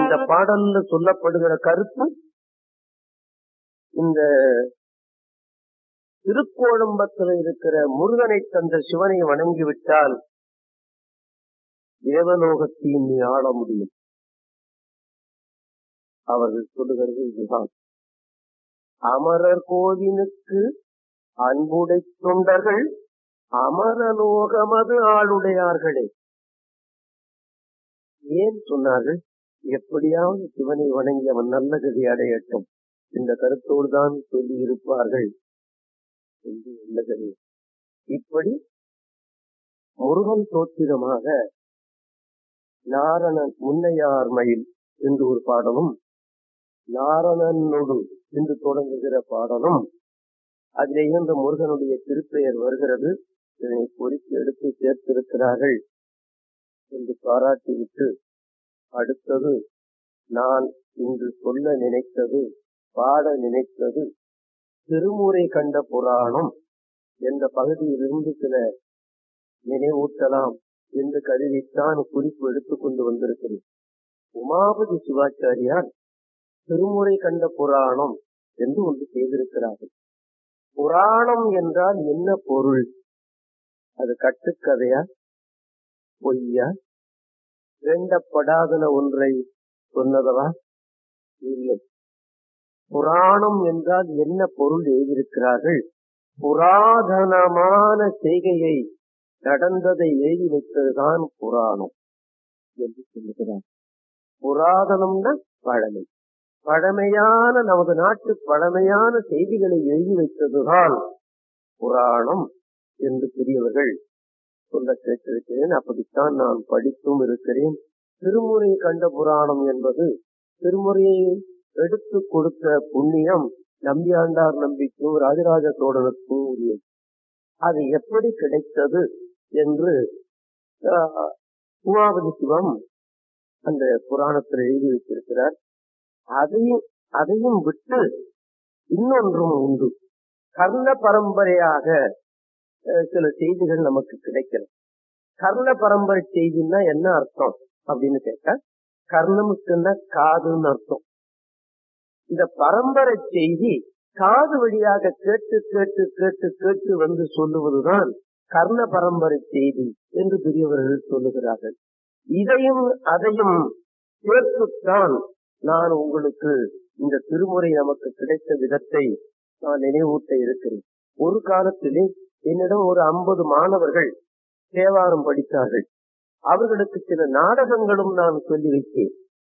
இந்த பாடல்ல சொல்லப்படுகிற கருத்து இந்த திருக்கோழம்பத்தில் இருக்கிற முருகனை தந்த சிவனை வணங்கிவிட்டால் தேவலோகத்தையும் நீ ஆள முடியும் அவர்கள் சொல்லுகிறது இதுதான் அமரர் கோவிலுக்கு அன்புடை தொண்டர்கள் அமரலோகமது ஆளுடையார்களே ஏன் சொன்னார்கள் எப்படியாவது சிவனை வணங்கி அவன் நல்ல கதி அடையட்டும் இந்த கருத்தோடு தான் சொல்லி இருப்பார்கள் என்று எண்ணுகிறேன் இப்படி முருகன் தோத்திரமாக நாரணன் முன்னையார் மயில் என்று ஒரு பாடலும் நாரணனோடு என்று தொடங்குகிற பாடலும் அதிலே இந்த முருகனுடைய திருப்பெயர் வருகிறது இதனை பொறித்து எடுத்து சேர்த்திருக்கிறார்கள் என்று பாராட்டிவிட்டு அடுத்தது நான் இன்று சொல்ல நினைத்தது பாட நினைத்தது திருமுறை கண்ட புராணம் என்ற பகுதியிலிருந்து சில நினைவூட்டலாம் என்று கருதித்தான் குறிப்பு எடுத்துக் கொண்டு வந்திருக்கிறேன் உமாபதி சிவாச்சாரியார் திருமுறை கண்ட புராணம் என்று ஒன்று செய்திருக்கிறார்கள் புராணம் என்றால் என்ன பொருள் அது கட்டுக்கதையா பொய்யா வேண்டப்படாதன ஒன்றை சொன்னதவா இல்லை புராணம் என்றால் என்ன பொருள் எழுதியிருக்கிறார்கள் புராதனமான செய்கையை நடந்ததை எழுதி வைத்ததுதான் புராணம் என்று சொல்லுகிறார் புராதனம்னா பழமை பழமையான நமது நாட்டு பழமையான செய்திகளை எழுதி வைத்ததுதான் புராணம் என்று பெரியவர்கள் சொல்ல கேட்டிருக்கிறேன் அப்படித்தான் நான் படித்தும் இருக்கிறேன் திருமுறை கண்ட புராணம் என்பது திருமுறையை எடுத்து கொடுத்த புண்ணியம் நம்பியாண்டார் நம்பிக்கும் ராஜராஜ சோழனுக்கும் உரியது அது எப்படி கிடைத்தது என்று உமாபதி சிவம் அந்த புராணத்தில் எழுதி வைத்திருக்கிறார் அதையும் அதையும் விட்டு இன்னொன்றும் உண்டு கர்ண பரம்பரையாக சில செய்திகள் நமக்கு கிடைக்கிறது கர்ண பரம்பரை செய்தின்னா என்ன அர்த்தம் அப்படின்னு கேட்டா கர்ணமுக்குன்னா காதுன்னு அர்த்தம் இந்த பரம்பரை செய்தி காது வழியாக கேட்டு கேட்டு கேட்டு கேட்டு வந்து சொல்லுவதுதான் கர்ண பரம்பரை செய்தி என்று பெரியவர்கள் சொல்லுகிறார்கள் இதையும் அதையும் சேர்த்துத்தான் நான் உங்களுக்கு இந்த திருமுறை நமக்கு கிடைத்த விதத்தை நான் நினைவூட்ட இருக்கிறேன் ஒரு காலத்திலே என்னிடம் ஒரு ஐம்பது மாணவர்கள் தேவாரம் படித்தார்கள் அவர்களுக்கு சில நாடகங்களும் நான் சொல்லி வைத்தேன்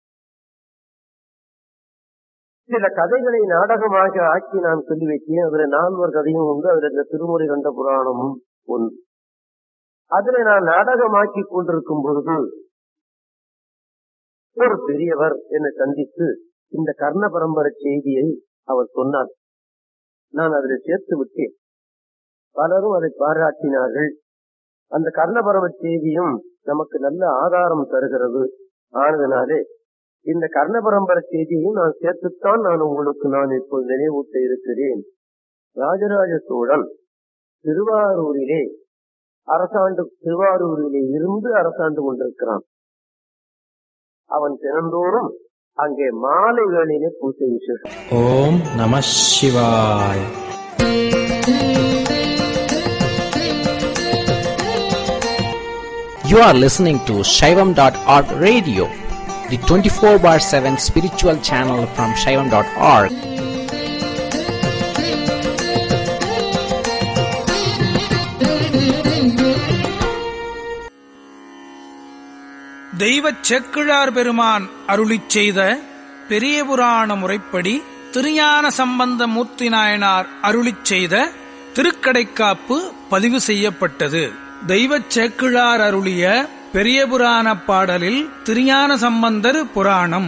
சில கதைகளை நாடகமாக ஆக்கி நான் சொல்லி வைத்தேன் அதுல நால்வர் கதையும் உண்டு அதுல இந்த திருமுறை கண்ட புராணமும் ஒன்று அதுல நான் நாடகமாக்கி கொண்டிருக்கும் பொழுது ஒரு பெரியவர் என்னை சந்தித்து இந்த கர்ண பரம்பரை செய்தியை அவர் சொன்னார் நான் அதில் சேர்த்து விட்டேன் பலரும் அதை பாராட்டினார்கள் அந்த கர்ணபரம செய்தியும் நமக்கு நல்ல ஆதாரம் தருகிறது ஆனதுனாலே இந்த கர்ண பரம்பரை செய்தியையும் நான் சேர்த்துத்தான் நான் உங்களுக்கு நான் இப்போது நினைவூட்ட இருக்கிறேன் ராஜராஜ சோழன் திருவாரூரிலே அரசாண்டு திருவாரூரிலே இருந்து அரசாண்டு கொண்டிருக்கிறான் அவன் தினந்தோறும் அங்கே மாலை வேளையிலே பூஜை விசேஷம் ஓம் நம சிவாய் You are listening to Shaivam.org radio, the 24 bar 7 spiritual channel from Shaivam.org. தெய்வச் Sekkizhar பெருமான் அருளிச் செய்த பெரிய புராண முறைப்படி திருஞான சம்பந்த மூர்த்தி நாயனார் அருளிச் செய்த திருக்கடைக்காப்பு பதிவு செய்யப்பட்டது தெய்வச் சேக்கிழார் அருளிய பெரிய புராண பாடலில் திருஞான சம்பந்தர் புராணம்